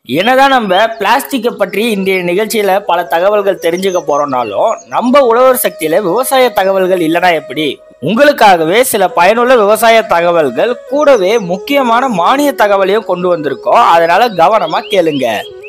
என்னதான் நம்ம பிளாஸ்டிக்கை பற்றி இன்றைய நிகழ்ச்சியில பல தகவல்கள் தெரிஞ்சுக்க போறோம்னாலும் நம்ம உழவர் சக்தியில விவசாய தகவல்கள் இல்லைனா எப்படி உங்களுக்காகவே சில பயனுள்ள விவசாய தகவல்கள் கூடவே முக்கியமான மானிய தகவலையும் கொண்டு வந்திருக்கோம் அதனால கவனமா கேளுங்க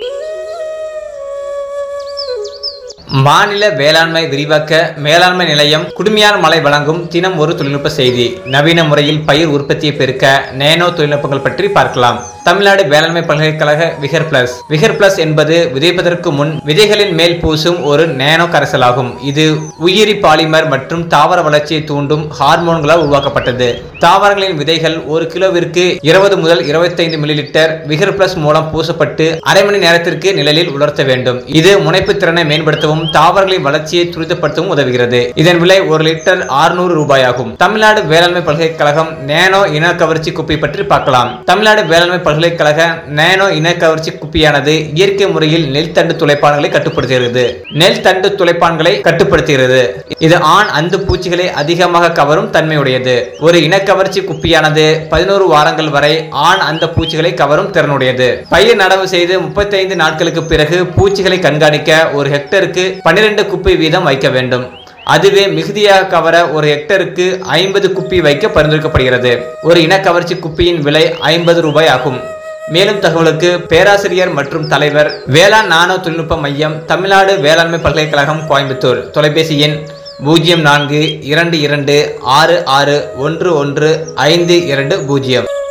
மாநில வேளாண்மை விரிவாக்க மேலாண்மை நிலையம் குடுமியார் மலை வழங்கும் தினம் ஒரு தொழில்நுட்ப செய்தி நவீன முறையில் பயிர் உற்பத்தியை பெருக்க நேனோ தொழில்நுட்பங்கள் பற்றி பார்க்கலாம் தமிழ்நாடு வேளாண்மை பல்கலைக்கழக விகர் பிளஸ் விகர் பிளஸ் என்பது விதைப்பதற்கு முன் விதைகளின் மேல் பூசும் ஒரு நேனோ கரைசலாகும் இது உயிரி பாலிமர் மற்றும் தாவர வளர்ச்சியை தூண்டும் ஹார்மோன்களால் உருவாக்கப்பட்டது தாவரங்களின் விதைகள் ஒரு கிலோவிற்கு இருபது முதல் இருபத்தைந்து மில்லிலிட்டர் விகர் பிளஸ் மூலம் பூசப்பட்டு அரை மணி நேரத்திற்கு நிழலில் உலர்த்த வேண்டும் இது முனைப்பு திறனை மேம்படுத்தவும் தாவரங்களின் வளர்ச்சியை துரிதப்படுத்தவும் உதவுகிறது இதன் விலை ஒரு லிட்டர் 600 ரூபாயாகும் தமிழ்நாடு வேளாண்மை பல்கலைக்கழகம் நேனோ இன கவர்ச்சி குப்பி பற்றி பார்க்கலாம் தமிழ்நாடு வேளாண்மை பல்கலைக்கழக நேனோ இன கவர்ச்சி குப்பியானது இயற்கை முறையில் நெல் தண்டு துளைப்பான்களை கட்டுப்படுத்துகிறது நெல் தண்டு துளைப்பான்களை கட்டுப்படுத்துகிறது இது ஆண் அந்து பூச்சிகளை அதிகமாக கவரும் தன்மையுடையது ஒரு இனக்கவர்ச்சி குப்பியானது பதினோரு வாரங்கள் வரை ஆண் அந்த பூச்சிகளை கவரும் திறனுடையது பயிர் நடவு செய்து முப்பத்தைந்து நாட்களுக்கு பிறகு பூச்சிகளை கண்காணிக்க ஒரு ஹெக்டருக்கு பன்னிரண்டு குப்பை வீதம் வைக்க வேண்டும் அதுவே மிகுதியாக கவர ஒரு ஹெக்டருக்கு ஐம்பது குப்பி வைக்க பரிந்துரைக்கப்படுகிறது ஒரு இனக்கவர்ச்சி குப்பியின் விலை ஐம்பது ரூபாய் ஆகும் மேலும் தகவலுக்கு பேராசிரியர் மற்றும் தலைவர் வேளாண் நானோ தொழில்நுட்ப மையம் தமிழ்நாடு வேளாண்மை பல்கலைக்கழகம் கோயம்புத்தூர் தொலைபேசி எண் பூஜ்ஜியம் நான்கு இரண்டு இரண்டு ஆறு ஆறு ஒன்று ஒன்று ஐந்து இரண்டு பூஜ்ஜியம்